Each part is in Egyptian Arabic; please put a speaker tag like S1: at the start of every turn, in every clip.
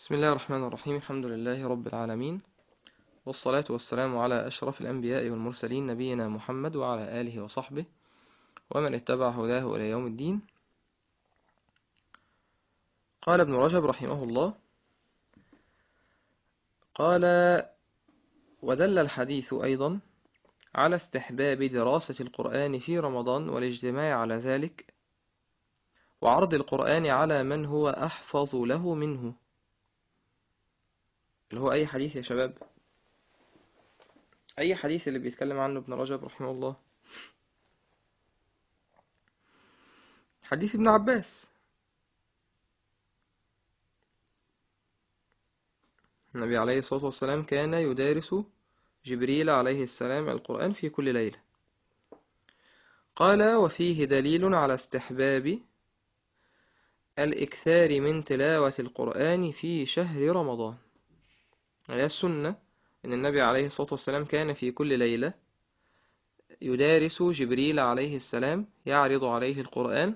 S1: بسم الله الرحمن الرحيم الحمد لله رب العالمين والصلاة والسلام على أشرف الأنبياء والمرسلين نبينا محمد وعلى آله وصحبه ومن اتبع هداه إلى يوم الدين قال ابن رجب رحمه الله قال ودل الحديث أيضا على استحباب دراسة القرآن في رمضان والاجتماع على ذلك وعرض القرآن على من هو أحفظ له منه اللي هو أي حديث يا شباب أي حديث اللي بيتكلم عنه ابن رجب رحمه الله حديث ابن عباس النبي عليه الصلاة والسلام كان يدارس جبريل عليه السلام القرآن في كل ليلة قال وفيه دليل على استحباب الإكثار من تلاوة القرآن في شهر رمضان هي السنة أن النبي عليه الصلاة والسلام كان في كل ليلة يدارس جبريل عليه السلام يعرض عليه القرآن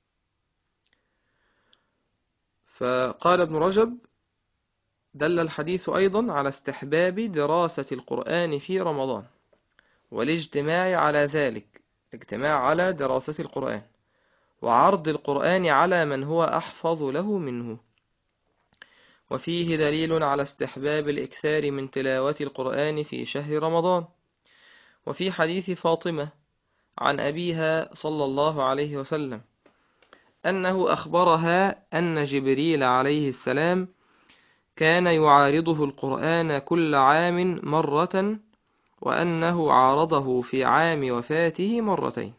S1: فقال ابن رجب دل الحديث أيضا على استحباب دراسة القرآن في رمضان والاجتماع على ذلك الاجتماع على دراسة القرآن وعرض القرآن على من هو أحفظ له منه وفيه دليل على استحباب الإكثار من تلاوة القرآن في شهر رمضان وفي حديث فاطمة عن أبيها صلى الله عليه وسلم أنه أخبرها أن جبريل عليه السلام كان يعارضه القرآن كل عام مرة وأنه عارضه في عام وفاته مرتين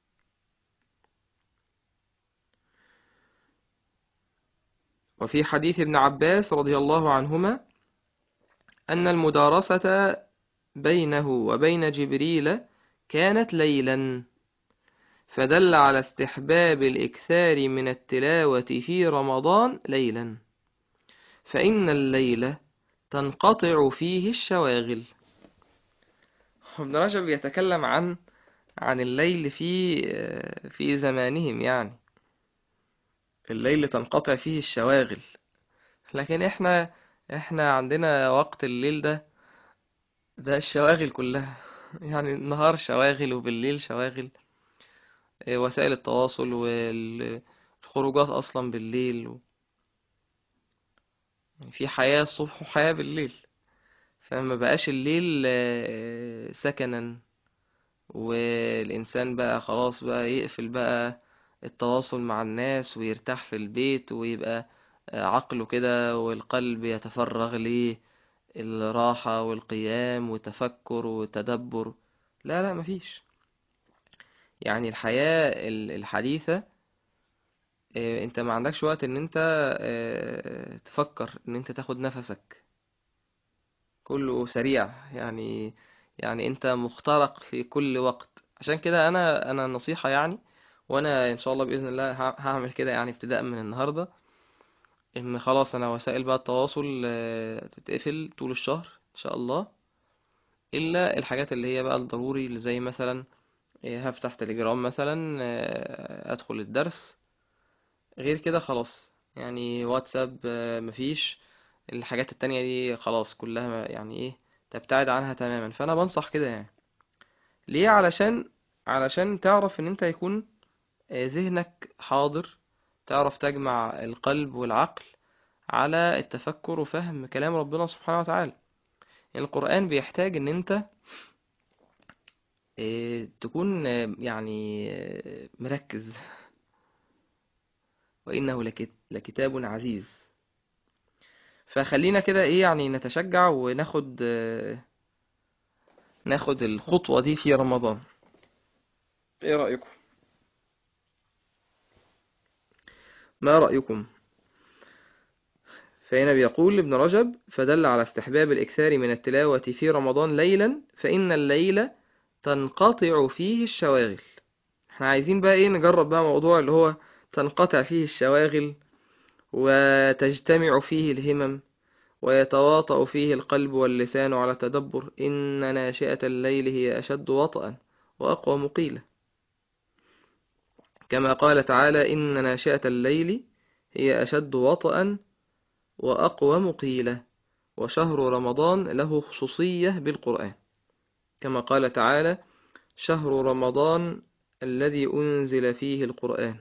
S1: وفي حديث ابن عباس رضي الله عنهما أن المدارسة بينه وبين جبريل كانت ليلا فدل على استحباب الإكثار من التلاوة في رمضان ليلا فإن الليل تنقطع فيه الشواغل ابن رجب يتكلم عن عن الليل في في زمانهم يعني الليل تنقطع فيه الشواغل لكن احنا احنا عندنا وقت الليل ده ده الشواغل كلها يعني النهار شواغل وبالليل شواغل وسائل التواصل والخروجات اصلا بالليل في حياة الصبح وحياة بالليل فما بقاش الليل سكنا والإنسان بقى خلاص بقى يقفل بقى التواصل مع الناس ويرتاح في البيت ويبقى عقله كده والقلب يتفرغ للراحة والقيام وتفكر وتدبر لا لا مفيش يعني الحياة الحديثة انت ما عندكش وقت ان انت تفكر ان انت تاخد نفسك كله سريع يعني يعني انت مخترق في كل وقت عشان كده انا انا نصيحة يعني وانا ان شاء الله باذن الله هعمل كده يعني ابتداء من النهارده ان خلاص انا وسائل بقى التواصل تتقفل طول الشهر ان شاء الله الا الحاجات اللي هي بقى الضروري اللي زي مثلا هفتح تليجرام مثلا ادخل الدرس غير كده خلاص يعني واتساب مفيش الحاجات التانية دي خلاص كلها يعني ايه تبتعد عنها تماما فانا بنصح كده يعني ليه علشان علشان تعرف ان انت يكون ذهنك حاضر تعرف تجمع القلب والعقل على التفكر وفهم كلام ربنا سبحانه وتعالى يعني القرآن بيحتاج ان انت تكون يعني مركز وإنه لكتاب عزيز فخلينا كده ايه يعني نتشجع وناخد ناخد الخطوة دي في رمضان ايه رأيكم ما رأيكم فهنا بيقول ابن رجب فدل على استحباب الإكثار من التلاوة في رمضان ليلا فإن الليل تنقطع فيه الشواغل احنا عايزين بقى ايه نجرب بقى موضوع اللي هو تنقطع فيه الشواغل وتجتمع فيه الهمم ويتواطأ فيه القلب واللسان على التدبر إن ناشئة الليل هي أشد وطئا وأقوى مقيلة كما قال تعالى إن ناشئة الليل هي أشد وطئا وأقوم قيلة وشهر رمضان له خصوصية بالقرآن كما قال تعالى شهر رمضان الذي أنزل فيه القرآن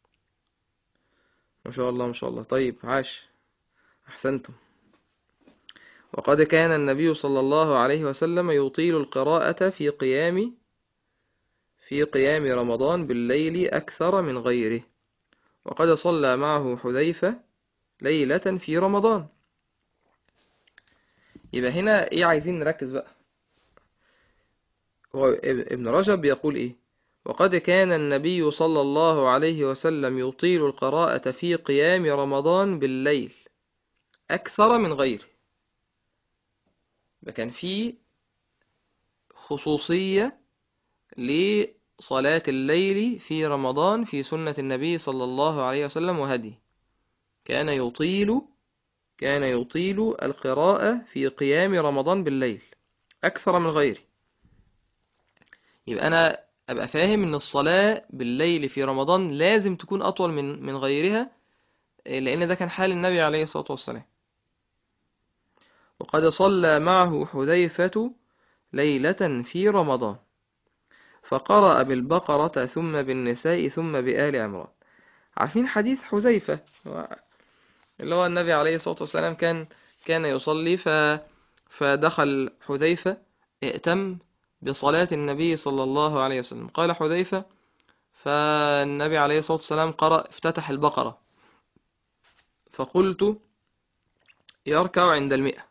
S1: ما شاء الله ما شاء الله طيب عاش أحسنتم وقد كان النبي صلى الله عليه وسلم يطيل القراءة في قيام في قيام رمضان بالليل أكثر من غيره وقد صلى معه حذيفة ليلة في رمضان يبقى هنا ايه عايزين نركز بقى هو ابن رجب بيقول ايه وقد كان النبي صلى الله عليه وسلم يطيل القراءة في قيام رمضان بالليل أكثر من غيره كان في خصوصية لصلاة الليل في رمضان في سنة النبي صلى الله عليه وسلم وهدي كان يطيل كان يطيل القراءة في قيام رمضان بالليل أكثر من غيره يبقى أنا أبقى فاهم إن الصلاة بالليل في رمضان لازم تكون أطول من من غيرها لأن ده كان حال النبي عليه الصلاة والسلام وقد صلى معه حذيفة ليلة في رمضان فقرأ بالبقرة ثم بالنساء ثم بآل عمران عارفين حديث حذيفة اللي هو النبي عليه الصلاة والسلام كان كان يصلي ف فدخل حذيفة ائتم بصلاة النبي صلى الله عليه وسلم قال حذيفة فالنبي عليه الصلاة والسلام قرأ افتتح البقرة فقلت يركع عند المئة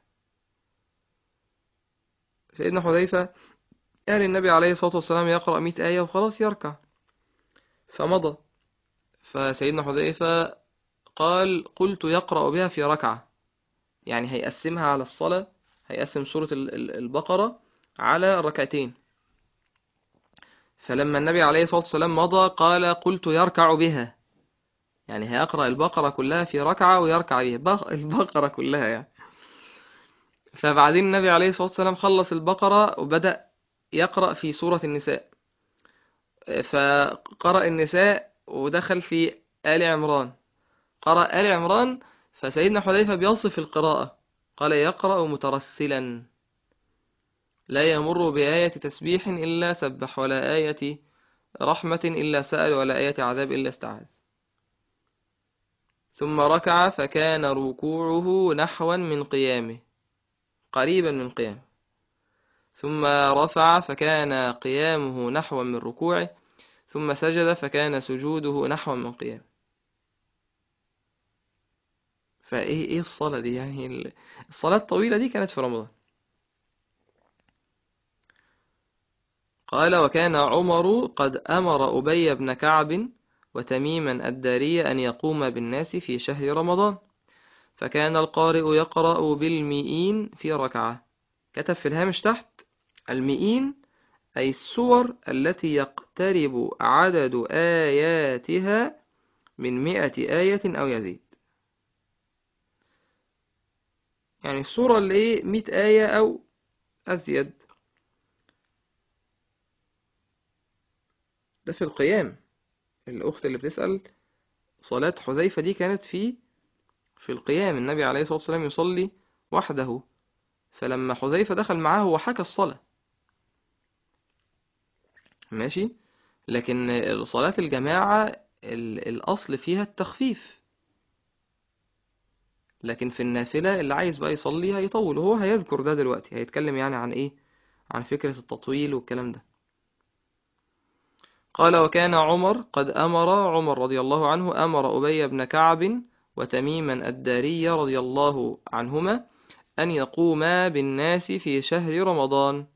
S1: سيدنا حذيفة قال النبي عليه الصلاة والسلام يقرأ مئة آية وخلاص يركع فمضى فسيدنا حذيفة قال قلت يقرأ بها في ركعة يعني هيقسمها على الصلاة هيقسم سورة البقرة على ركعتين فلما النبي عليه الصلاة والسلام مضى قال قلت يركع بها يعني هيقرأ البقرة كلها في ركعة ويركع بها البقرة كلها يعني فبعدين النبي عليه الصلاة والسلام خلص البقرة وبدأ يقرأ في سورة النساء فقرأ النساء ودخل في آل عمران قرأ آل عمران فسيدنا حذيفة بيصف القراءة قال يقرأ مترسلا لا يمر بآية تسبيح إلا سبح ولا آية رحمة إلا سأل ولا آية عذاب إلا استعاذ ثم ركع فكان ركوعه نحوا من قيامه قريبا من قيامه ثم رفع فكان قيامه نحوا من ركوعه ثم سجد فكان سجوده نحوا من قيامه فايه ايه الصلاة دي يعني الصلاة الطويلة دي كانت في رمضان قال وكان عمر قد أمر أبي بن كعب وتميما الداري أن يقوم بالناس في شهر رمضان فكان القارئ يقرأ بالمئين في ركعة كتب في الهامش تحت المئين أي السور التي يقترب عدد آياتها من مئة آية أو يزيد يعني السورة اللي ايه مئة آية أو أزيد ده في القيام الأخت اللي بتسأل صلاة حذيفة دي كانت في في القيام النبي عليه الصلاة والسلام يصلي وحده فلما حذيفة دخل معاه هو حكى الصلاة ماشي لكن صلاة الجماعة الأصل فيها التخفيف لكن في النافلة اللي عايز بقى يصلي هيطول وهو هيذكر ده دلوقتي هيتكلم يعني عن ايه عن فكرة التطويل والكلام ده قال وكان عمر قد أمر عمر رضي الله عنه أمر أبي بن كعب وتميما الداري رضي الله عنهما أن يقوما بالناس في شهر رمضان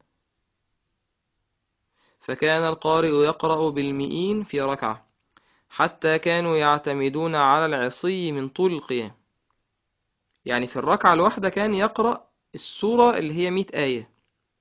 S1: فكان القارئ يقرأ بالمئين في ركعة حتى كانوا يعتمدون على العصي من طول القيام يعني في الركعة الواحدة كان يقرأ السورة اللي هي مئة آية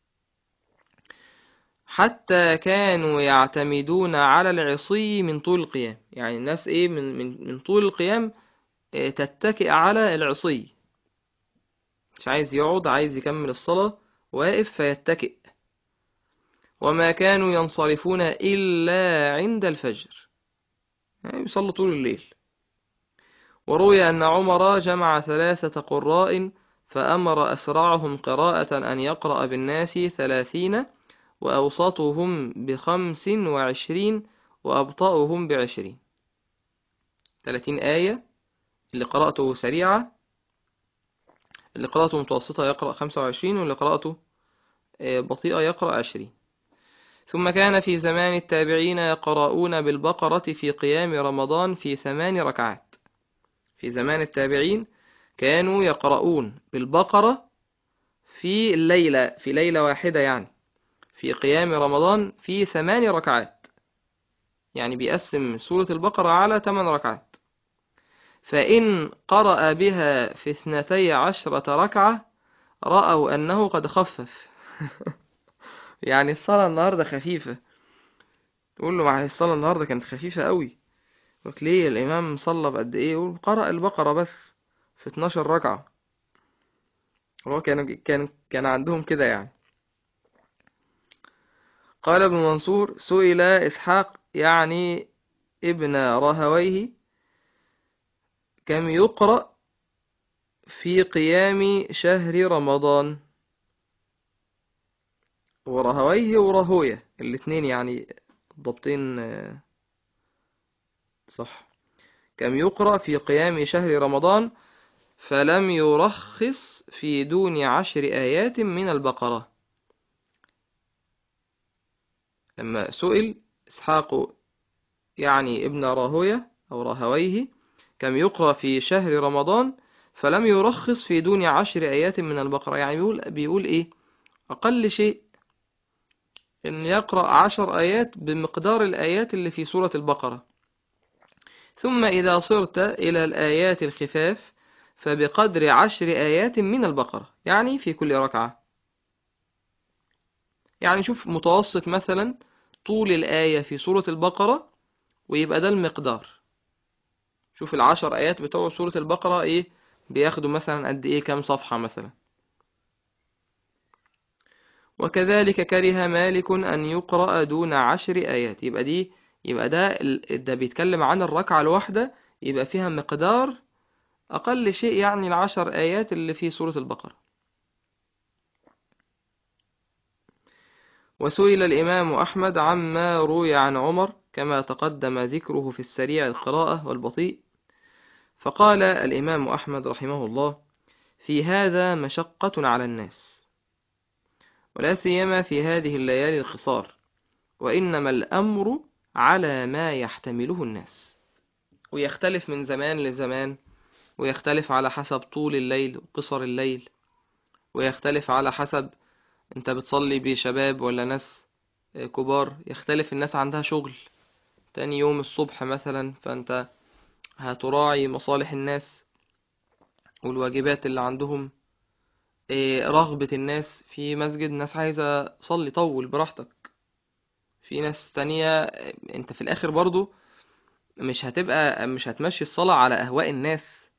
S1: حتى كانوا يعتمدون على العصي من طول القيام يعني الناس ايه من من من طول القيام إيه تتكئ على العصي مش عايز يقعد عايز يكمل الصلاة واقف فيتكئ وما كانوا ينصرفون إلا عند الفجر يعني يصلوا طول الليل وروي أن عمر جمع ثلاثة قراء فأمر أسرعهم قراءة أن يقرأ بالناس ثلاثين وأوسطهم بخمس وعشرين وأبطأهم بعشرين ثلاثين آية اللي قرأته سريعة اللي قراءته متوسطة يقرأ خمسة وعشرين واللي قراءته بطيئة يقرأ عشرين ثم كان في زمان التابعين يقرؤون بالبقرة في قيام رمضان في ثمان ركعات في زمان التابعين كانوا يقرؤون بالبقرة في الليلة في ليلة واحدة يعني في قيام رمضان في ثمان ركعات يعني بيقسم سورة البقرة على ثمان ركعات فإن قرأ بها في اثنتي عشرة ركعة رأوا أنه قد خفف يعني الصلاة النهاردة خفيفة تقول له مع الصلاة النهاردة كانت خفيفة قوي قلت ليه الإمام صلى بقد إيه يقول قرأ البقرة بس في 12 ركعة هو كان كان كان عندهم كده يعني قال ابن منصور سئل إسحاق يعني ابن رهويه كم يقرأ في قيام شهر رمضان ورهويه ورهوية الاتنين يعني الضبطين صح كم يقرأ في قيام شهر رمضان فلم يرخص في دون عشر آيات من البقرة لما سئل إسحاق يعني ابن راهوية أو راهويه كم يقرأ في شهر رمضان فلم يرخص في دون عشر آيات من البقرة يعني بيقول, بيقول إيه أقل شيء إن يقرأ عشر آيات بمقدار الآيات اللي في سورة البقرة ثم إذا صرت إلى الآيات الخفاف فبقدر عشر آيات من البقرة يعني في كل ركعة يعني شوف متوسط مثلا طول الآية في سورة البقرة ويبقى ده المقدار شوف العشر آيات بتوع سورة البقرة إيه بياخدوا مثلا قد إيه كام صفحة مثلا وكذلك كره مالك أن يقرأ دون عشر آيات يبقى دي يبقى ده ده بيتكلم عن الركعة الواحدة يبقى فيها مقدار أقل شيء يعني العشر آيات اللي في سورة البقرة وسئل الإمام أحمد عما روي عن عمر كما تقدم ذكره في السريع القراءة والبطيء فقال الإمام أحمد رحمه الله في هذا مشقة على الناس ولا سيما في هذه الليالي القصار وإنما الأمر على ما يحتمله الناس ويختلف من زمان لزمان ويختلف على حسب طول الليل وقصر الليل ويختلف على حسب انت بتصلي بشباب ولا ناس كبار يختلف الناس عندها شغل تاني يوم الصبح مثلا فانت هتراعي مصالح الناس والواجبات اللي عندهم رغبة الناس في مسجد ناس عايزة صلي طول براحتك في ناس تانية انت في الاخر برضو مش هتبقى مش هتمشي الصلاة على اهواء الناس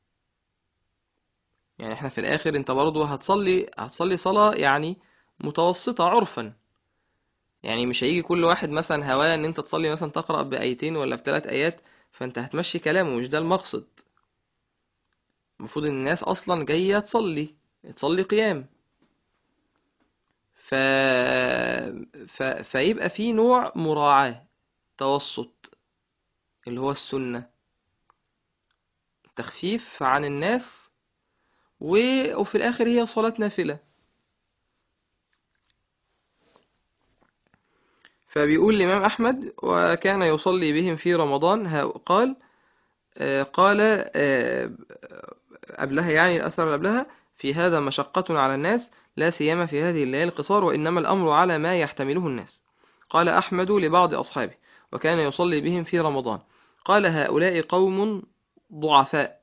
S1: يعني احنا في الاخر انت برضو هتصلي هتصلي صلاة يعني متوسطة عرفا يعني مش هيجي كل واحد مثلا هواه ان انت تصلي مثلا تقرأ بآيتين ولا بثلاث آيات فانت هتمشي كلامه مش ده المقصد المفروض ان الناس اصلا جاية تصلي تصلي قيام ف... ف... فيبقى في نوع مراعاة توسط اللي هو السنة تخفيف عن الناس و... وفي الآخر هي صلاة نافلة فبيقول الإمام أحمد وكان يصلي بهم في رمضان قال قال قبلها يعني الأثر اللي قبلها في هذا مشقة على الناس لا سيما في هذه الليالي القصار وإنما الأمر على ما يحتمله الناس قال أحمد لبعض أصحابه وكان يصلي بهم في رمضان قال هؤلاء قوم ضعفاء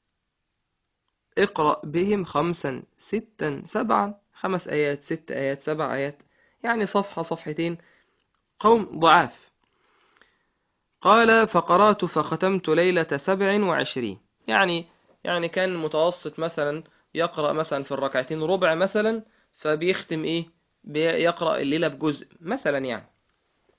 S1: اقرأ بهم خمسا ستا سبعا خمس آيات ست آيات سبع آيات يعني صفحة صفحتين قوم ضعاف قال فقرأت فختمت ليلة سبع وعشرين يعني يعني كان متوسط مثلا يقرأ مثلا في الركعتين ربع مثلا فبيختم ايه بيقرأ الليلة بجزء مثلا يعني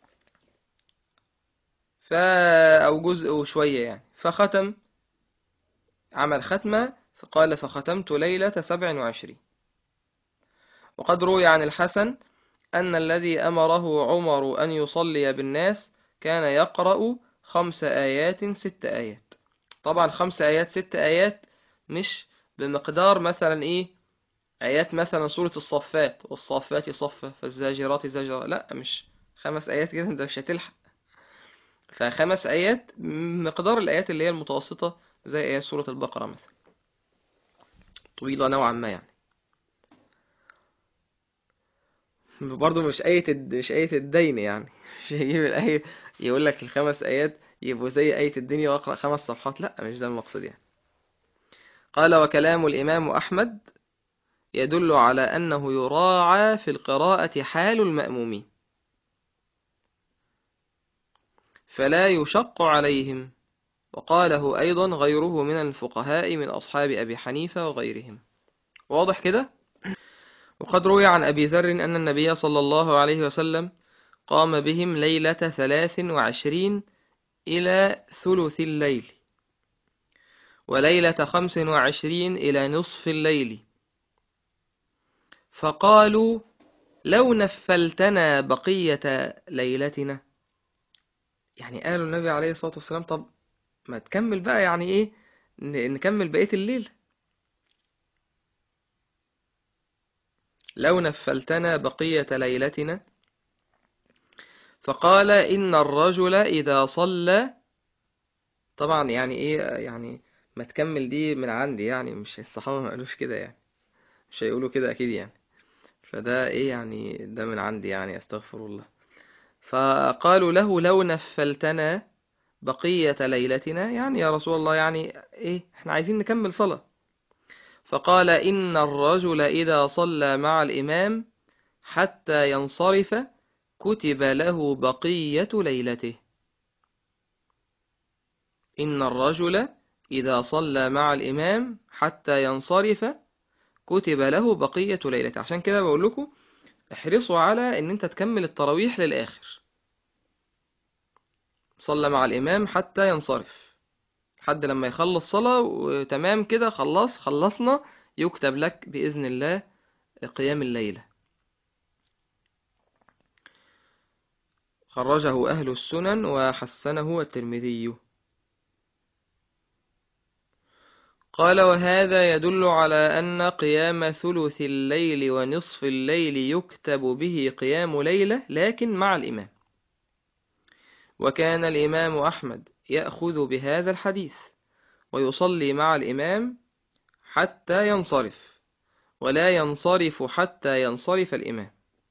S1: ف أو جزء وشوية يعني فختم عمل ختمة فقال فختمت ليلة سبع وعشرين وقد روي عن الحسن أن الذي أمره عمر أن يصلي بالناس كان يقرأ خمس آيات ست آيات طبعا خمس آيات ست آيات مش بمقدار مثلا إيه آيات مثلا سورة الصفات والصفات صفة فالزاجرات زجرة لا مش خمس آيات كده انت مش هتلحق فخمس آيات مقدار الآيات اللي هي المتوسطة زي آيات سورة البقرة مثلا طويلة نوعا ما يعني برضه مش آية الد... مش آية الدين يعني مش هيجيب الآية يقول لك الخمس آيات يبقوا زي آية الدنيا وأقرأ خمس صفحات لا مش ده المقصد يعني قال وكلام الإمام أحمد يدل على أنه يراعى في القراءة حال المأمومين فلا يشق عليهم وقاله أيضا غيره من الفقهاء من أصحاب أبي حنيفة وغيرهم واضح كده؟ وقد روي عن أبي ذر أن النبي صلى الله عليه وسلم قام بهم ليلة ثلاث وعشرين إلى ثلث الليل وليلة خمس وعشرين إلى نصف الليل فقالوا لو نفلتنا بقية ليلتنا يعني قالوا النبي عليه الصلاة والسلام طب ما تكمل بقى يعني ايه نكمل بقية الليل لو نفلتنا بقية ليلتنا فقال إن الرجل إذا صلى طبعا يعني ايه يعني ما تكمل دي من عندي يعني مش الصحابة ما قالوش كده يعني مش هيقولوا كده أكيد يعني فده ايه يعني ده من عندي يعني استغفر الله فقالوا له لو نفلتنا بقية ليلتنا يعني يا رسول الله يعني ايه احنا عايزين نكمل صلاة فقال إن الرجل إذا صلى مع الإمام حتى ينصرف كتب له بقية ليلته إن الرجل إذا صلى مع الإمام حتى ينصرف كتب له بقية ليلته عشان كده بقول لكم احرصوا على ان انت تكمل التراويح للآخر صلى مع الإمام حتى ينصرف حد لما يخلص صلاة وتمام كده خلص خلصنا يكتب لك بإذن الله قيام الليلة خرجه أهل السنن وحسنه الترمذي قال وهذا يدل على أن قيام ثلث الليل ونصف الليل يكتب به قيام ليلة لكن مع الإمام وكان الإمام أحمد يأخذ بهذا الحديث ويصلي مع الإمام حتى ينصرف ولا ينصرف حتى ينصرف الإمام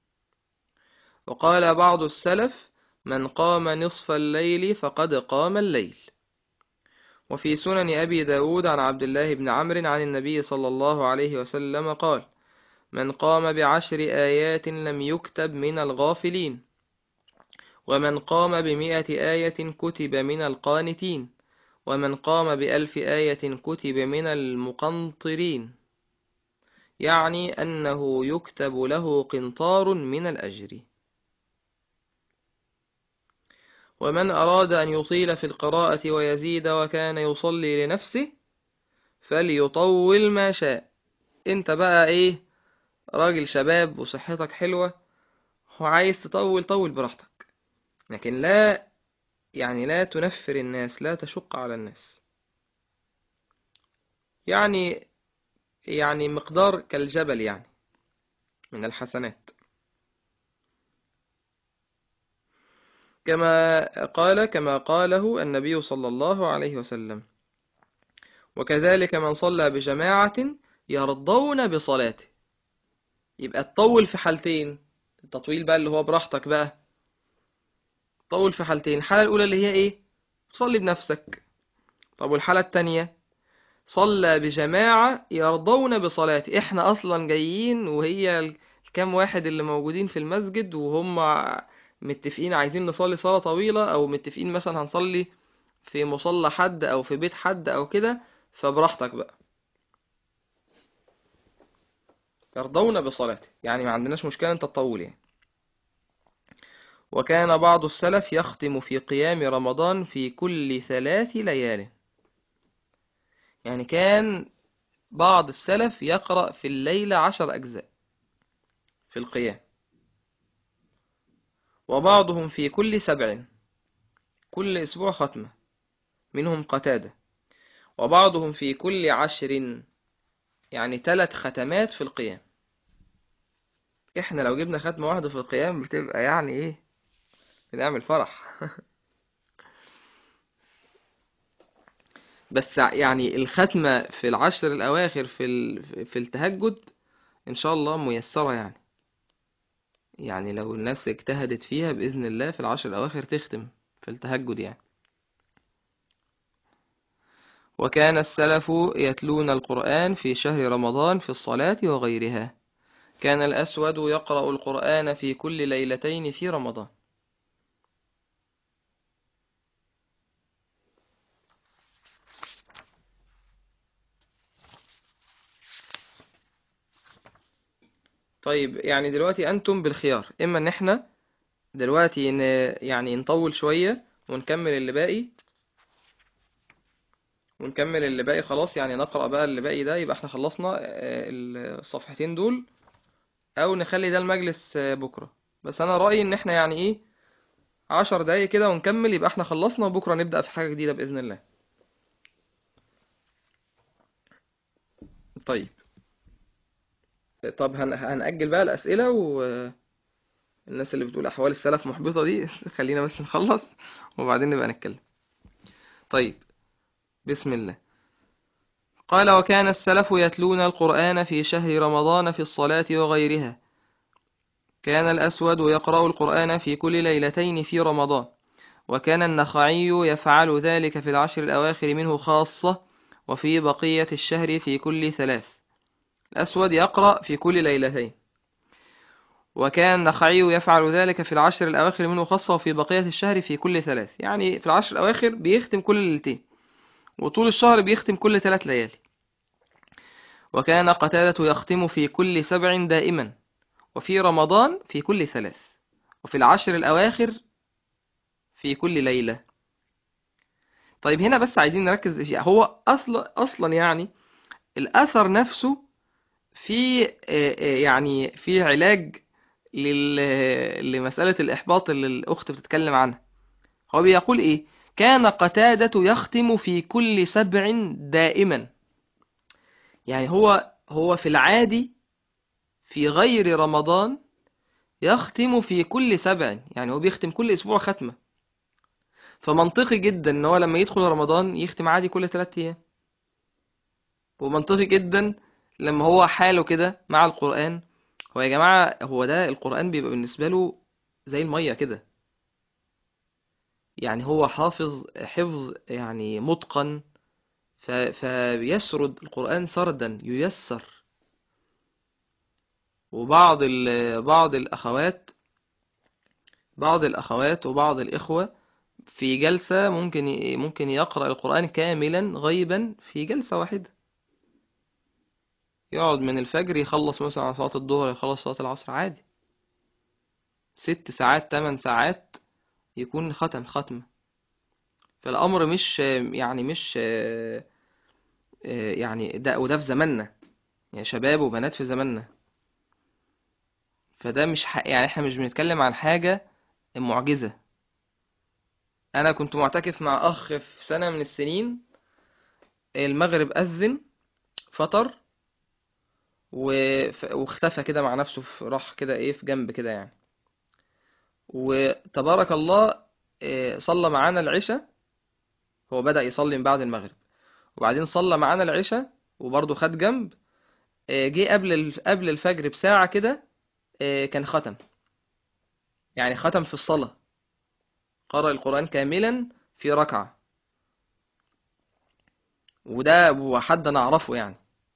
S1: وقال بعض السلف من قام نصف الليل فقد قام الليل وفي سنن أبي داود عن عبد الله بن عمرو عن النبي صلى الله عليه وسلم قال من قام بعشر آيات لم يكتب من الغافلين ومن قام بمئة آية كتب من القانتين ومن قام بألف آية كتب من المقنطرين يعني أنه يكتب له قنطار من الأجر ومن أراد أن يطيل في القراءة ويزيد وكان يصلي لنفسه فليطول ما شاء انت بقى ايه راجل شباب وصحتك حلوة وعايز تطول طول براحتك لكن لا يعني لا تنفر الناس لا تشق على الناس يعني يعني مقدار كالجبل يعني من الحسنات كما قال كما قاله النبي صلى الله عليه وسلم وكذلك من صلى بجماعة يرضون بصلاته يبقى تطول في حالتين التطويل بقى اللي هو براحتك بقى طول في حالتين الحالة الأولى اللي هي إيه تصلي بنفسك طب والحالة التانية صلى بجماعة يرضون بصلاته إحنا أصلا جايين وهي الكام واحد اللي موجودين في المسجد وهم متفقين عايزين نصلي صلاة طويلة أو متفقين مثلا هنصلي في مصلى حد أو في بيت حد أو كده فبراحتك بقى يرضون بصلاته يعني ما عندناش مشكلة أنت تطول يعني وكان بعض السلف يختم في قيام رمضان في كل ثلاث ليال يعني كان بعض السلف يقرأ في الليلة عشر أجزاء في القيام وبعضهم في كل سبع كل أسبوع ختمة منهم قتادة وبعضهم في كل عشر يعني ثلاث ختمات في القيام احنا لو جبنا ختمة واحدة في القيام بتبقى يعني ايه بنعمل فرح بس يعني الختمة في العشر الأواخر في ال... في التهجد إن شاء الله ميسرة يعني يعني لو الناس اجتهدت فيها بإذن الله في العشر الأواخر تختم في التهجد يعني وكان السلف يتلون القرآن في شهر رمضان في الصلاة وغيرها كان الأسود يقرأ القرآن في كل ليلتين في رمضان طيب يعني دلوقتي أنتم بالخيار إما إن إحنا دلوقتي ن... يعني نطول شوية ونكمل اللي باقي ونكمل اللي باقي خلاص يعني نقرأ بقى اللي باقي ده يبقى إحنا خلصنا آه، الصفحتين دول أو نخلي ده المجلس آه، بكرة بس أنا رأيي إن إحنا يعني إيه عشر دقايق كده ونكمل يبقى إحنا خلصنا وبكرة نبدأ في حاجة جديدة بإذن الله طيب طب هن... هنأجل بقى الأسئلة والناس اللي بتقول أحوال السلف محبطة دي خلينا بس نخلص وبعدين نبقى نتكلم طيب بسم الله قال وكان السلف يتلون القرآن في شهر رمضان في الصلاة وغيرها كان الأسود يقرأ القرآن في كل ليلتين في رمضان وكان النخعي يفعل ذلك في العشر الأواخر منه خاصة وفي بقية الشهر في كل ثلاث الأسود يقرأ في كل ليلتين وكان النخعي يفعل ذلك في العشر الأواخر منه خاصة وفي بقية الشهر في كل ثلاث يعني في العشر الأواخر بيختم كل ليلتين وطول الشهر بيختم كل ثلاث ليالي وكان قتادة يختم في كل سبع دائما وفي رمضان في كل ثلاث وفي العشر الأواخر في كل ليلة طيب هنا بس عايزين نركز إشياء هو أصلا أصلا يعني الأثر نفسه في يعني في علاج لل... لمسألة الإحباط اللي الأخت بتتكلم عنها هو بيقول إيه كان قتادة يختم في كل سبع دائما يعني هو هو في العادي في غير رمضان يختم في كل سبع يعني هو بيختم كل أسبوع ختمة فمنطقي جدا ان هو لما يدخل رمضان يختم عادي كل ثلاثة ايام ومنطقي جدا لما هو حاله كده مع القرآن هو يا جماعة هو ده القرآن بيبقى بالنسبة له زي المية كده يعني هو حافظ حفظ يعني متقن ف... فيسرد القرآن سردا ييسر وبعض ال... بعض الأخوات بعض الأخوات وبعض الإخوة في جلسة ممكن ي... ممكن يقرأ القرآن كاملا غيبا في جلسة واحدة يقعد من الفجر يخلص مثلا على صلاة الظهر يخلص صلاة العصر عادي ست ساعات تمن ساعات يكون ختم ختمة فالأمر مش يعني مش يعني ده وده في زماننا يعني شباب وبنات في زماننا فده مش ح... يعني احنا مش بنتكلم عن حاجة معجزة انا كنت معتكف مع اخ في سنة من السنين المغرب اذن فطر وف- واختفى كده مع نفسه في راح كده ايه في جنب كده يعني وتبارك الله إيه، صلى معانا العشاء هو بدأ يصلي من بعد المغرب وبعدين صلى معانا العشاء وبرضه خد جنب إيه، جه قبل الف- قبل الفجر بساعة كده إيه، كان ختم يعني ختم في الصلاة قرأ القرآن كاملا في ركعة وده هو حد انا اعرفه يعني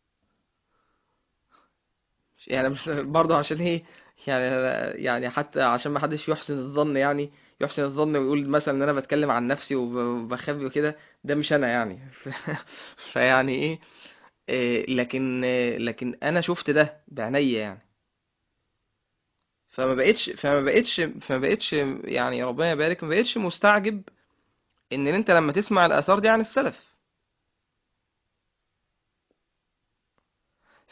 S1: يعني مش برضه عشان ايه يعني يعني حتى عشان ما حدش يحسن الظن يعني يحسن الظن ويقول مثلا ان انا بتكلم عن نفسي وب- وبخبي وكده ده مش انا يعني ف- فيعني ايه إيه، لكن إيه، لكن انا شفت ده بعينيا يعني فما بقتش فما بقتش فما بقتش يعني ربنا يبارك ما بقتش مستعجب ان انت لما تسمع الاثار دي عن السلف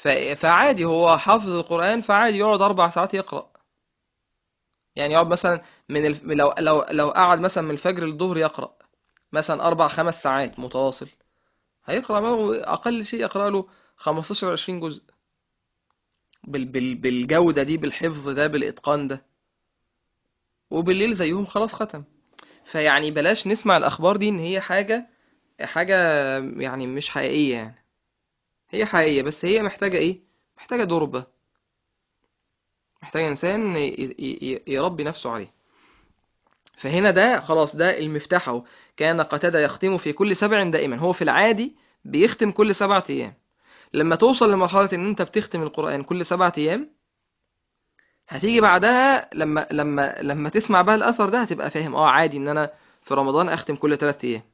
S1: ف- فعادي هو حافظ القرآن فعادي يقعد أربع ساعات يقرأ يعني يقعد مثلا من الف... لو لو لو قعد مثلا من الفجر للظهر يقرأ مثلا أربع خمس ساعات متواصل هيقرأ بقى أقل شيء يقرأ له 15 20 جزء بال... بال... بالجودة دي بالحفظ ده بالإتقان ده وبالليل زيهم خلاص ختم فيعني بلاش نسمع الأخبار دي إن هي حاجة حاجة يعني مش حقيقية يعني هي حقيقية بس هي محتاجة إيه؟ محتاجة دربة محتاجة إنسان ي... ي... ي- يربي نفسه عليه فهنا ده خلاص ده المفتاح اهو كان قتادة يختم في كل سبع دائما هو في العادي بيختم كل سبعة أيام لما توصل لمرحلة إن أنت بتختم القرآن كل سبعة أيام هتيجي بعدها لما لما لما تسمع بقى الأثر ده هتبقى فاهم اه عادي إن أنا في رمضان أختم كل ثلاثة أيام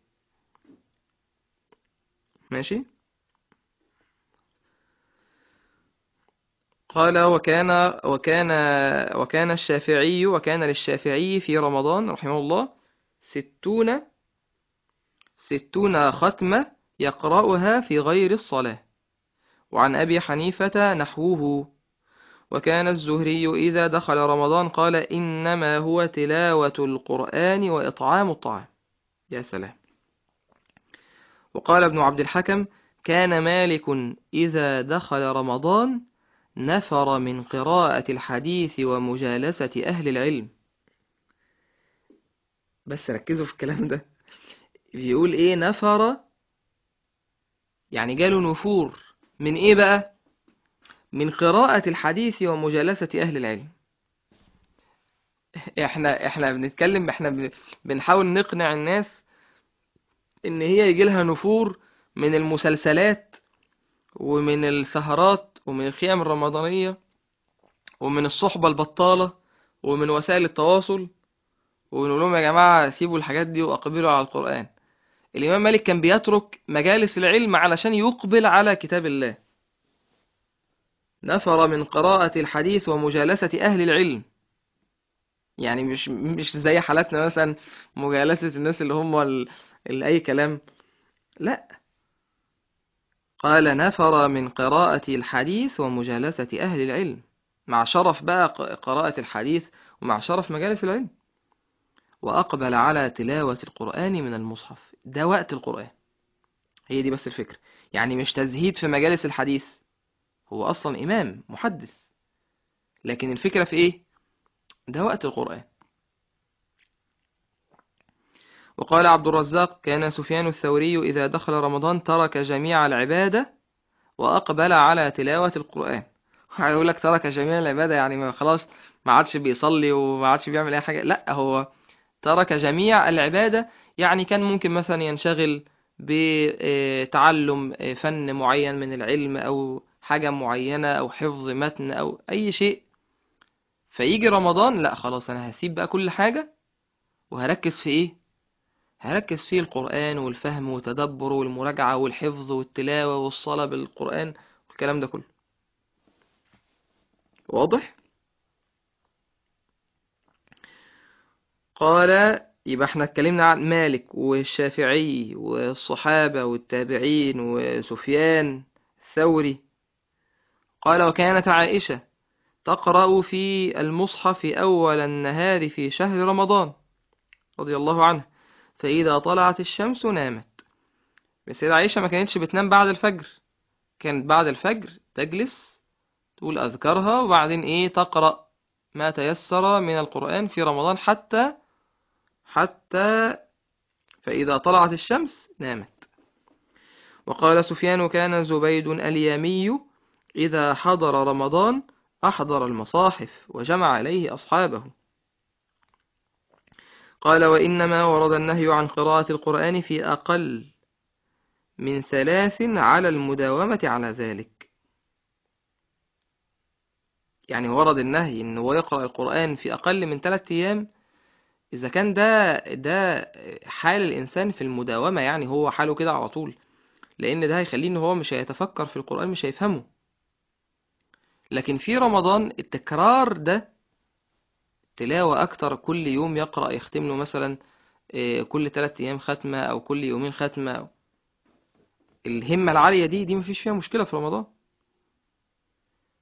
S1: ماشي قال وكان وكان وكان الشافعي وكان للشافعي في رمضان رحمه الله ستون ستون ختمة يقرأها في غير الصلاة وعن أبي حنيفة نحوه وكان الزهري إذا دخل رمضان قال إنما هو تلاوة القرآن وإطعام الطعام يا سلام وقال ابن عبد الحكم كان مالك إذا دخل رمضان نفر من قراءة الحديث ومجالسة أهل العلم بس ركزوا في الكلام ده بيقول إيه نفر يعني جاله نفور من إيه بقى من قراءة الحديث ومجالسة أهل العلم احنا احنا بنتكلم احنا بن- بنحاول نقنع الناس ان هي يجي لها نفور من المسلسلات ومن السهرات ومن الخيام الرمضانية ومن الصحبة البطالة ومن وسائل التواصل ونقول لهم يا جماعة سيبوا الحاجات دي وأقبلوا على القرآن الإمام مالك كان بيترك مجالس العلم علشان يقبل على كتاب الله نفر من قراءة الحديث ومجالسة أهل العلم يعني مش مش زي حالاتنا مثلا مجالسة الناس اللي هم ال... اللي أي كلام لا قال نفر من قراءة الحديث ومجالسة أهل العلم مع شرف بقى ق- قراءة الحديث ومع شرف مجالس العلم وأقبل على تلاوة القرآن من المصحف ده وقت القرآن هي دي بس الفكرة يعني مش تزهيد في مجالس الحديث هو أصلا إمام محدث لكن الفكرة في إيه ده وقت القرآن وقال عبد الرزاق كان سفيان الثوري إذا دخل رمضان ترك جميع العبادة وأقبل على تلاوة القرآن هيقول لك ترك جميع العبادة يعني ما خلاص ما عادش بيصلي وما عادش بيعمل أي حاجة لا هو ترك جميع العبادة يعني كان ممكن مثلا ينشغل بتعلم فن معين من العلم أو حاجة معينة أو حفظ متن أو أي شيء فيجي رمضان لا خلاص أنا هسيب بقى كل حاجة وهركز في إيه هركز في القرآن والفهم والتدبر والمراجعة والحفظ والتلاوة والصلاة بالقرآن والكلام ده كله واضح؟ قال يبقى احنا اتكلمنا عن مالك والشافعي والصحابة والتابعين وسفيان الثوري قال وكانت عائشة تقرأ في المصحف أول النهار في شهر رمضان رضي الله عنها فإذا طلعت الشمس نامت بس سيدة عائشة ما كانتش بتنام بعد الفجر كانت بعد الفجر تجلس تقول أذكارها وبعدين إيه تقرأ ما تيسر من القرآن في رمضان حتى حتى فإذا طلعت الشمس نامت وقال سفيان كان زبيد اليامي إذا حضر رمضان أحضر المصاحف وجمع إليه أصحابه قال وإنما ورد النهي عن قراءة القرآن في أقل من ثلاث على المداومة على ذلك يعني ورد النهي إن هو يقرأ القرآن في أقل من ثلاثة أيام إذا كان ده ده حال الإنسان في المداومة يعني هو حاله كده على طول لأن ده هيخليه إن هو مش هيتفكر في القرآن مش هيفهمه لكن في رمضان التكرار ده تلاوة أكتر كل يوم يقرأ يختم له مثلا آه، كل ثلاثة أيام ختمة أو كل يومين ختمة الهمة العالية دي دي مفيش فيها مشكلة في رمضان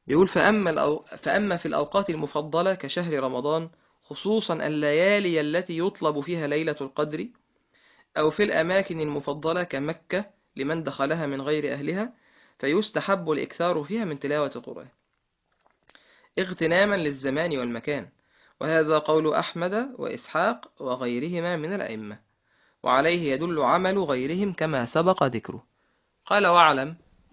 S1: بيقول فأما, الأو... فأما في الأوقات المفضلة كشهر رمضان خصوصا الليالي التي يطلب فيها ليلة القدر أو في الأماكن المفضلة كمكة لمن دخلها من غير أهلها فيستحب الإكثار فيها من تلاوة القرآن اغتناما للزمان والمكان وهذا قول أحمد وإسحاق وغيرهما من الأئمة وعليه يدل عمل غيرهم كما سبق ذكره قال واعلم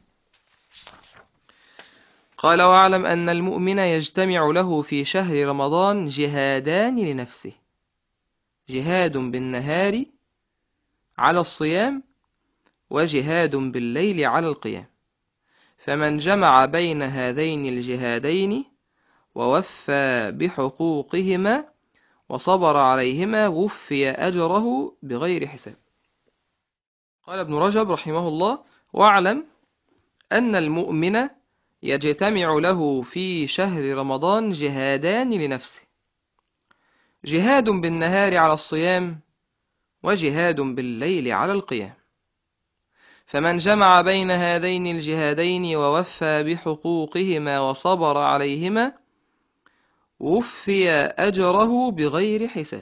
S1: قال واعلم أن المؤمن يجتمع له في شهر رمضان جهادان لنفسه جهاد بالنهار على الصيام وجهاد بالليل على القيام فمن جمع بين هذين الجهادين ووفى بحقوقهما وصبر عليهما وفي أجره بغير حساب قال ابن رجب رحمه الله واعلم أن المؤمن يجتمع له في شهر رمضان جهادان لنفسه جهاد بالنهار على الصيام وجهاد بالليل على القيام فمن جمع بين هذين الجهادين ووفى بحقوقهما وصبر عليهما وفي أجره بغير حساب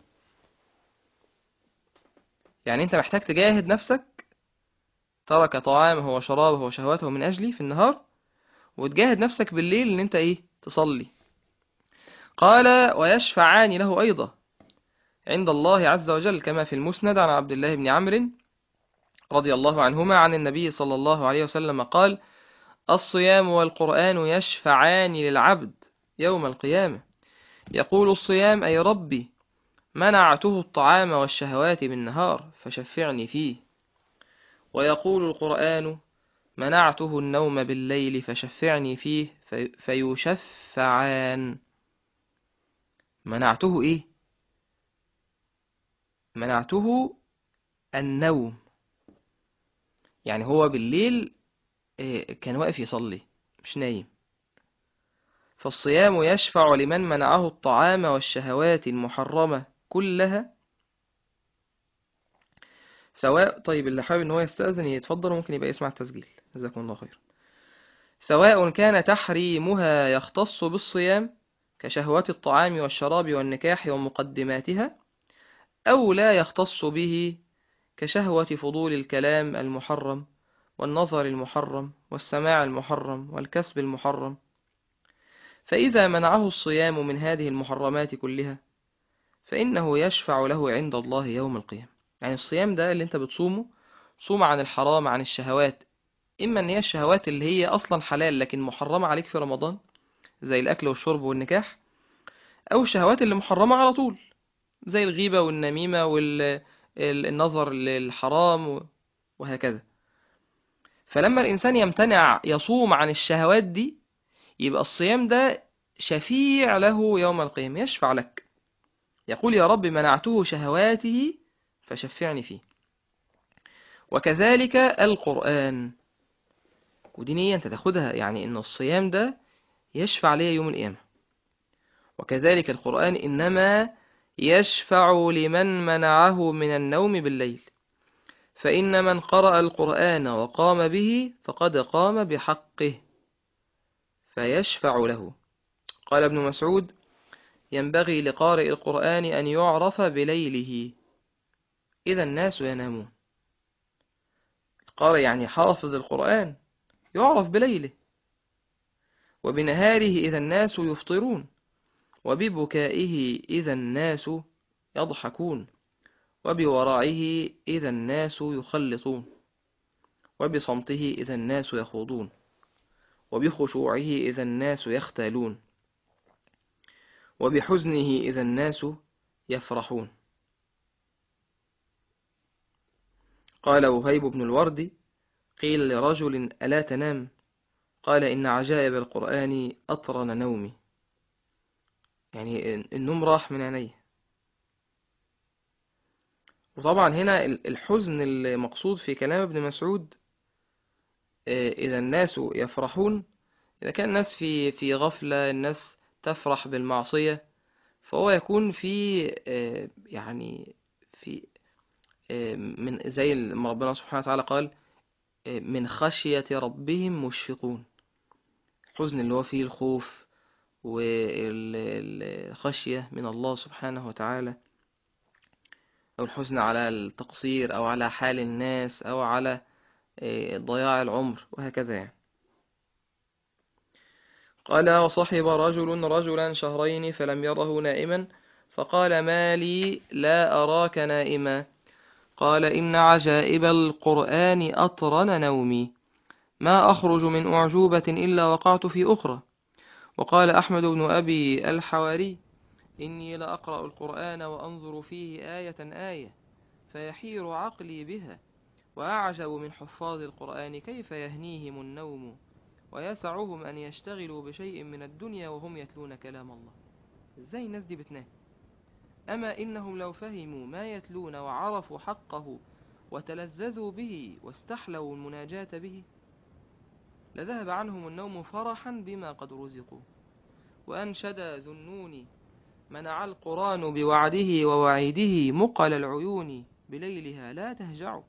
S1: يعني أنت محتاج تجاهد نفسك ترك طعامه وشرابه وشهواته من أجلي في النهار وتجاهد نفسك بالليل ان انت ايه تصلي قال ويشفعان له ايضا عند الله عز وجل كما في المسند عن عبد الله بن عمرو رضي الله عنهما عن النبي صلى الله عليه وسلم قال الصيام والقرآن يشفعان للعبد يوم القيامة يقول الصيام أي ربي منعته الطعام والشهوات بالنهار فشفعني فيه ويقول القرآن منعته النوم بالليل فشفعني فيه في فيشفعان منعته ايه منعته النوم يعني هو بالليل كان واقف يصلي مش نايم فالصيام يشفع لمن منعه الطعام والشهوات المحرمة كلها سواء طيب اللي حابب ان هو يستأذن يتفضل وممكن يبقى يسمع التسجيل جزاكم الله خير سواء كان تحريمها يختص بالصيام كشهوات الطعام والشراب والنكاح ومقدماتها أو لا يختص به كشهوة فضول الكلام المحرم والنظر المحرم والسماع المحرم والكسب المحرم فإذا منعه الصيام من هذه المحرمات كلها فإنه يشفع له عند الله يوم القيامة يعني الصيام ده اللي انت بتصومه صوم عن الحرام عن الشهوات إما أن هي الشهوات اللي هي أصلا حلال لكن محرمة عليك في رمضان زي الأكل والشرب والنكاح أو الشهوات اللي محرمة على طول زي الغيبة والنميمة والنظر للحرام وهكذا فلما الإنسان يمتنع يصوم عن الشهوات دي يبقى الصيام ده شفيع له يوم القيامة يشفع لك يقول يا رب منعته شهواته فشفعني فيه وكذلك القرآن ودي نية انت تاخدها يعني ان الصيام ده يشفع لي يوم القيامة وكذلك القرآن إنما يشفع لمن منعه من النوم بالليل فإن من قرأ القرآن وقام به فقد قام بحقه فيشفع له قال ابن مسعود ينبغي لقارئ القرآن أن يعرف بليله إذا الناس ينامون قارئ يعني حافظ القرآن يعرف بليله وبنهاره إذا الناس يفطرون وببكائه إذا الناس يضحكون وبورعه إذا الناس يخلطون وبصمته إذا الناس يخوضون وبخشوعه إذا الناس يختالون وبحزنه إذا الناس يفرحون قال وهيب بن الورد قيل لرجل ألا تنام قال إن عجائب القرآن أطرن نومي يعني النوم راح من عيني وطبعا هنا الحزن المقصود في كلام ابن مسعود إذا الناس يفرحون إذا كان الناس في في غفلة الناس تفرح بالمعصية فهو يكون في يعني في من زي ما ربنا سبحانه وتعالى قال من خشية ربهم مشفقون الحزن اللي هو فيه الخوف والخشية من الله سبحانه وتعالى أو الحزن على التقصير أو على حال الناس أو على آه، ضياع العمر وهكذا يعني قال وصحب رجل رجلا شهرين فلم يره نائما فقال ما لي لا أراك نائما قال إن عجائب القرآن أطرن نومي ما أخرج من أعجوبة إلا وقعت في أخرى وقال أحمد بن أبي الحواري إني لأقرأ القرآن وأنظر فيه آية آية فيحير عقلي بها وأعجب من حفاظ القرآن كيف يهنيهم النوم ويسعهم أن يشتغلوا بشيء من الدنيا وهم يتلون كلام الله إزاي الناس دي بتنام أما إنهم لو فهموا ما يتلون وعرفوا حقه وتلذذوا به واستحلوا المناجاة به لذهب عنهم النوم فرحا بما قد رزقوا وأنشد ذنون منع القرآن بوعده ووعيده مقل العيون بليلها لا تهجعوا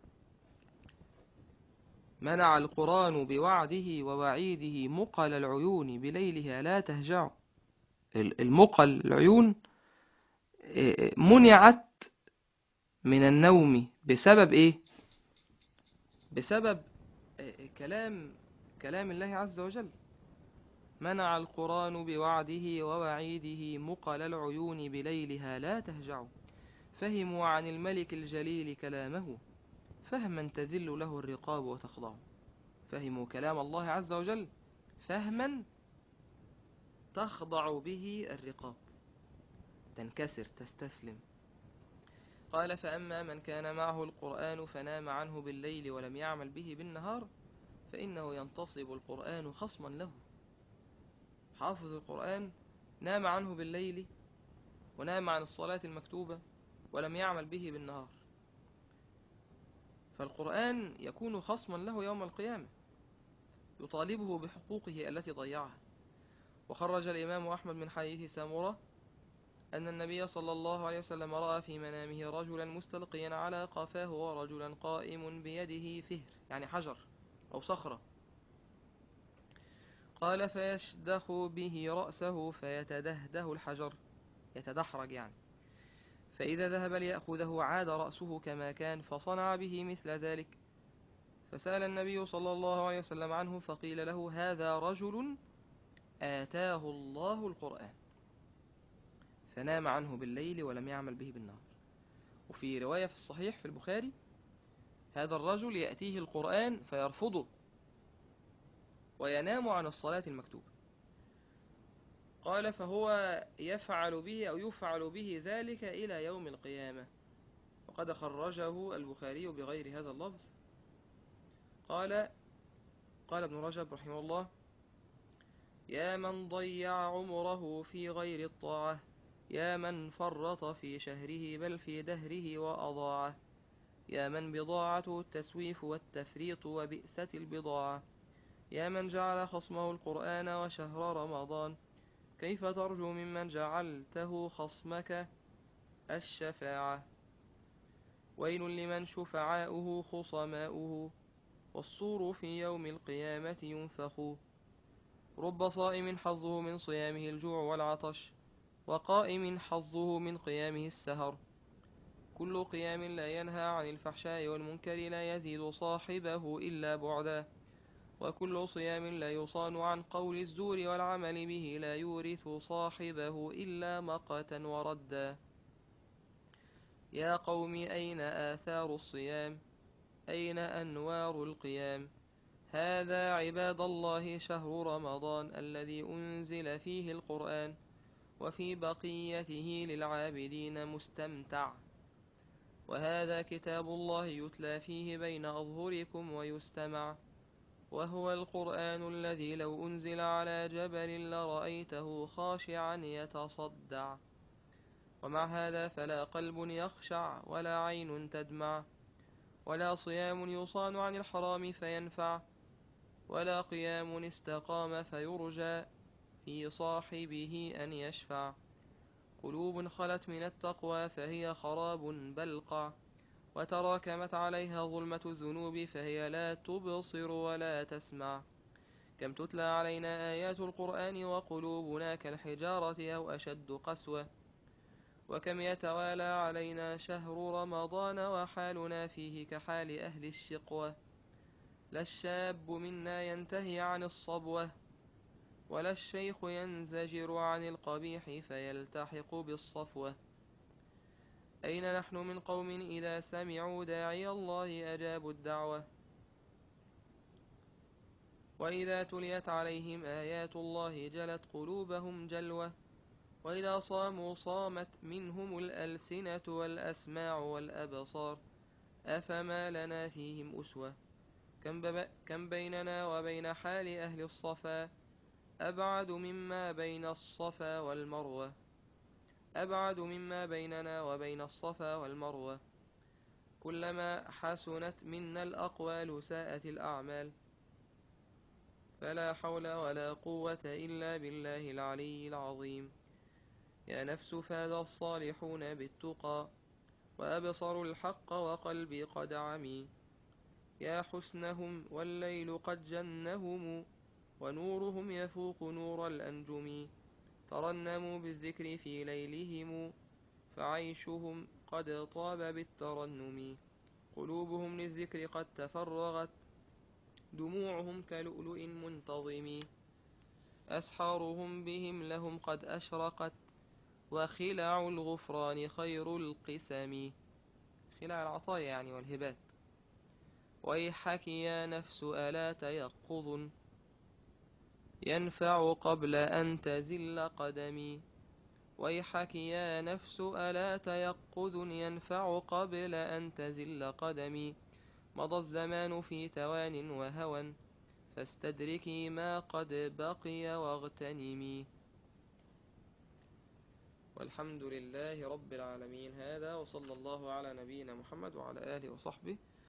S1: منع القرآن بوعده ووعيده مقل العيون بليلها لا تهجع المقل العيون منعت من النوم بسبب ايه بسبب كلام كلام الله عز وجل منع القرآن بوعده ووعيده مقل العيون بليلها لا تهجع فهموا عن الملك الجليل كلامه فهما تذل له الرقاب وتخضع فهموا كلام الله عز وجل فهما تخضع به الرقاب تنكسر تستسلم قال فأما من كان معه القرآن فنام عنه بالليل ولم يعمل به بالنهار فإنه ينتصب القرآن خصما له حافظ القرآن نام عنه بالليل ونام عن الصلاة المكتوبة ولم يعمل به بالنهار فالقرآن يكون خصما له يوم القيامة يطالبه بحقوقه التي ضيعها وخرج الإمام أحمد من حديث سامورة أن النبي صلى الله عليه وسلم رأى في منامه رجلا مستلقيا على قفاه ورجلا قائم بيده فهر يعني حجر أو صخرة قال فيشدخ به رأسه فيتدهده الحجر يتدحرج يعني فإذا ذهب ليأخذه عاد رأسه كما كان فصنع به مثل ذلك فسأل النبي صلى الله عليه وسلم عنه فقيل له هذا رجل آتاه الله القرآن فنام عنه بالليل ولم يعمل به بالنهار وفي رواية في الصحيح في البخاري هذا الرجل يأتيه القرآن فيرفضه وينام عن الصلاة المكتوبة قال فهو يفعل به أو يفعل به ذلك إلى يوم القيامة وقد خرجه البخاري بغير هذا اللفظ قال قال ابن رجب رحمه الله يا من ضيع عمره في غير الطاعة يا من فرط في شهره بل في دهره وأضاعه يا من بضاعته التسويف والتفريط وبئسة البضاعة يا من جعل خصمه القرآن وشهر رمضان كيف ترجو ممن جعلته خصمك الشفاعة ويل لمن شفعاؤه خصماؤه والصور في يوم القيامة ينفخ رب صائم حظه من صيامه الجوع والعطش وقائم حظه من قيامه السهر كل قيام لا ينهى عن الفحشاء والمنكر لا يزيد صاحبه إلا بعدا وكل صيام لا يصان عن قول الزور والعمل به لا يورث صاحبه إلا مقتا وردا يا قوم أين آثار الصيام أين أنوار القيام هذا عباد الله شهر رمضان الذي أنزل فيه القرآن وفي بقيته للعابدين مستمتع وهذا كتاب الله يتلى فيه بين أظهركم ويستمع وهو القرآن الذي لو أنزل على جبل لرأيته خاشعا يتصدع ومع هذا فلا قلب يخشع ولا عين تدمع ولا صيام يصان عن الحرام فينفع ولا قيام استقام فيرجى في صاحبه أن يشفع قلوب خلت من التقوى فهي خراب بلقع وتراكمت عليها ظلمة الذنوب فهي لا تبصر ولا تسمع كم تتلى علينا آيات القرآن وقلوبنا كالحجارة أو أشد قسوة وكم يتوالى علينا شهر رمضان وحالنا فيه كحال أهل الشقوة لا الشاب منا ينتهي عن الصبوة ولا الشيخ ينزجر عن القبيح فيلتحق بالصفوة أين نحن من قوم إذا سمعوا داعي الله أجابوا الدعوة وإذا تليت عليهم آيات الله جلت قلوبهم جلوة وإذا صاموا صامت منهم الألسنة والأسماع والأبصار أفما لنا فيهم أسوة كم, بب... كم بيننا وبين حال أهل الصفا أبعد مما بين الصفا والمروة أبعد مما بيننا وبين الصفا والمروة كلما حسنت منا الأقوال ساءت الأعمال فلا حول ولا قوة إلا بالله العلي العظيم يا نفس فاز الصالحون بالتقى وأبصروا الحق وقلبي قد عمي يا حسنهم والليل قد جنهم ونورهم يفوق نور الأنجم ترنموا بالذكر في ليلهم فعيشهم قد طاب بالترنم قلوبهم للذكر قد تفرغت دموعهم كلؤلؤ منتظم أسحارهم بهم لهم قد أشرقت وخلع الغفران خير القسم خلع العطايا يعني والهبات ويحك يا نفس ألا تيقظ ينفع قبل أن تزل قدمي ويحك يا نفس ألا تيقظ ينفع قبل أن تزل قدمي مضى الزمان في توان وهوى فاستدركي ما قد بقي واغتنمي والحمد لله رب العالمين هذا وصلى الله على نبينا محمد وعلى آله وصحبه